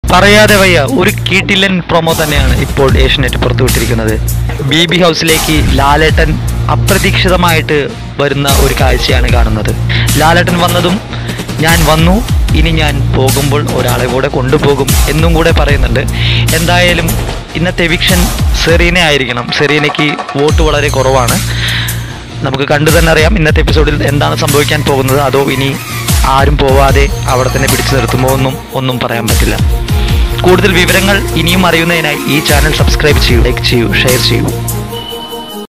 പറയാതെ വയ്യ ഒരു കീട്ടില്ലൻ പ്രൊമോ തന്നെയാണ് ഇപ്പോൾ ഏഷ്യനെറ്റ് പുറത്തുവിട്ടിരിക്കുന്നത് ബി ബി ഹൗസിലേക്ക് ലാലേട്ടൻ അപ്രതീക്ഷിതമായിട്ട് വരുന്ന ഒരു കാഴ്ചയാണ് കാണുന്നത് ലാലേട്ടൻ വന്നതും ഞാൻ വന്നു ഇനി ഞാൻ പോകുമ്പോൾ ഒരാളെ കൂടെ കൊണ്ടുപോകും എന്നും കൂടെ പറയുന്നുണ്ട് എന്തായാലും ഇന്നത്തെ എവിക്ഷൻ സെറീന ആയിരിക്കണം സെറീനയ്ക്ക് വോട്ട് വളരെ കുറവാണ് നമുക്ക് കണ്ടു തന്നെ അറിയാം ഇന്നത്തെ എപ്പിസോഡിൽ എന്താണ് സംഭവിക്കാൻ പോകുന്നത് അതോ ഇനി ആരും പോവാതെ അവിടെ തന്നെ പിടിച്ചു നിർത്തുമോ എന്നും ഒന്നും പറയാൻ പറ്റില്ല കൂടുതൽ വിവരങ്ങൾ ഇനിയും അറിയുന്നതിനായി ഈ ചാനൽ സബ്സ്ക്രൈബ് ചെയ്യൂ ലൈക്ക് ചെയ്യൂ ഷെയർ ചെയ്യൂ